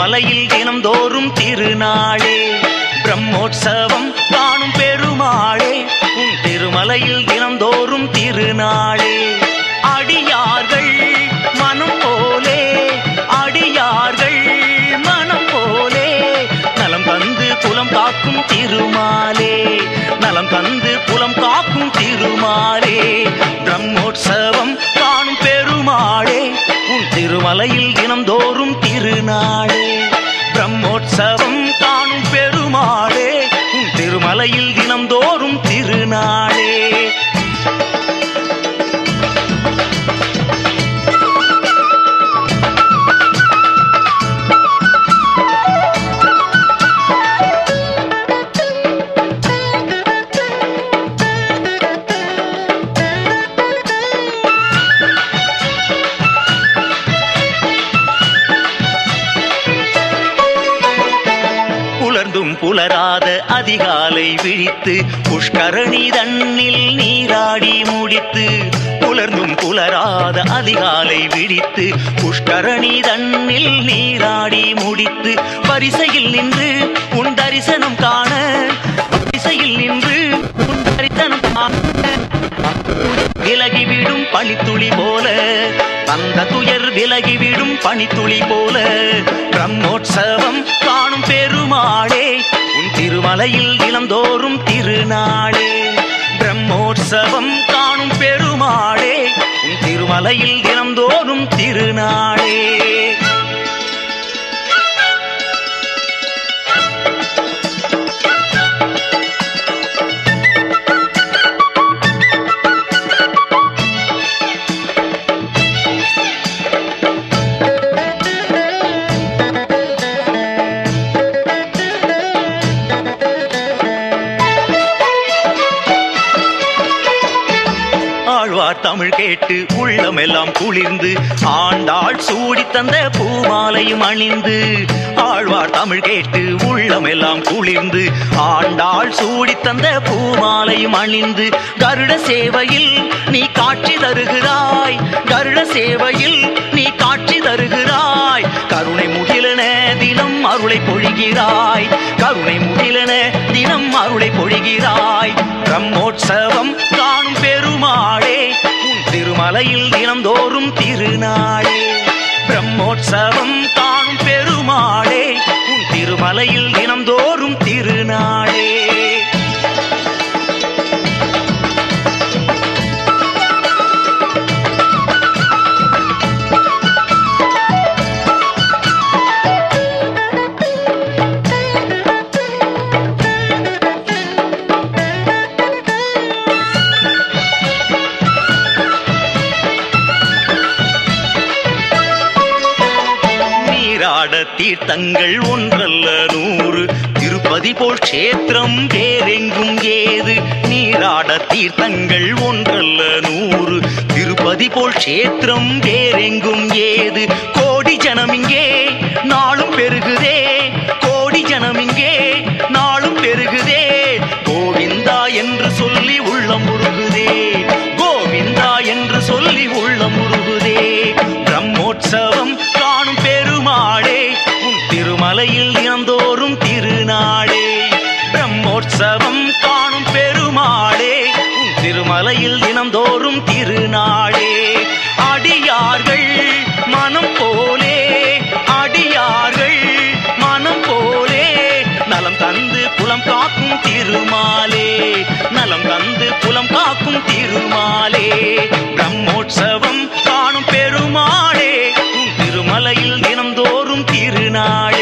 திருமலையில் தினம்தோறும் திருநாளே பிரம்மோற்சவம் காணும் பெருமாளே உன் திருமலையில் தினம்தோறும் திருநாளே அடியார்கள் மனம் போலே அடியார்கள் மனம் போலே நலம் தந்து குலம் காக்கும் திருமாலே நலம் தந்து குலம் காக்கும் திருமாலே பிரம்மோற்சவம் காணும் பெருமாளே உன் திருமலையில் தினம்தோறும் திருநாளே பிரம்மோற்சவம் காணும் பெருமாளே உன் திருமலையில் தினம்தோறும் திருநாளே புலர்ந்தும் புலராத அதிகாலை விழித்து புஷ்கரணி தன்னில் நீராடி முடித்து புலர்ந்தும் புலராத அதிகாலை விழித்து புஷ்கரணி தன்னில் நீராடி முடித்து வரிசையில் நின்று உன் தரிசனம் காண வரிசையில் நின்று உன் தரிசனம் காண விலகிவிடும் பனித்துளி போல தந்த துயர் விலகிவிடும் பனித்துளி போல பிரம்மோற்சவம் காணும் பெருமாளே உன் திருமலையில் இளந்தோறும் திருநாளே பிரம்மோற்சவம் காணும் பெருமாளே உன் திருமலையில் தினம்தோறும் திருநாளே ஆழ்வார் தமிழ் கேட்டு உள்ளமெல்லாம் குளிர்ந்து ஆண்டாள் சூடி தந்த பூமாலையும் அணிந்து ஆழ்வார் தமிழ் கேட்டு உள்ளமெல்லாம் குளிர்ந்து ஆண்டாள் சூடி தந்த பூமாலையும் அணிந்து கருட சேவையில் நீ காட்சி தருகிறாய் கருட சேவையில் நீ காட்சி தருகிறாய் கருணை முகிலன தினம் அருளை பொழிகிறாய் கருணை முகிலன தினம் அருளை பொழிகிறாய் பிரம்மோற்சவம் காணும் பெருமாளே உன் திருமலையில் தினம்தோறும் திருநாளே பிரம்மோற்சவம் காணும் பெருமாளே உன் திருமலையில் தினம்தோறும் திருநாளே நீராட தீர்த்தங்கள் ஒன்றல்ல நூறு திருப்பதி போல் க்ஷேத்திரம் வேறெங்கும் ஏது நீராட தீர்த்தங்கள் ஒன்றல்ல நூறு திருப்பதி போல் க்ஷேத்திரம் வேறெங்கும் ஏது கோடி ஜனம் இங்கே நாளும் பெருகுதே கோடி ஜனம் இங்கே நாளும் பெருகுதே கோவிந்தா என்று சொல்லி உள்ளம் உருகுதே கோவிந்தா என்று சொல்லி உள்ளம் உருகுதே பிரம்மோற்சவம் காணும் பெருமாளே உன் திருமலையில் தினந்தோறும் திருநாளே பிரம்மோற்சவம் காணும் பெருமாளே உன் திருமலையில் தினந்தோறும் திருநாளே அடியார்கள் மனம் போலே அடியார்கள் மனம் போலே நலம் தந்து குலம் காக்கும் திருமாலே நலம் தந்து குலம் காக்கும் திருமாலே பிரம்மோற்சவம் காணும் பெருமாளே உன் திருமலையில் தினம்தோறும் திருநாளே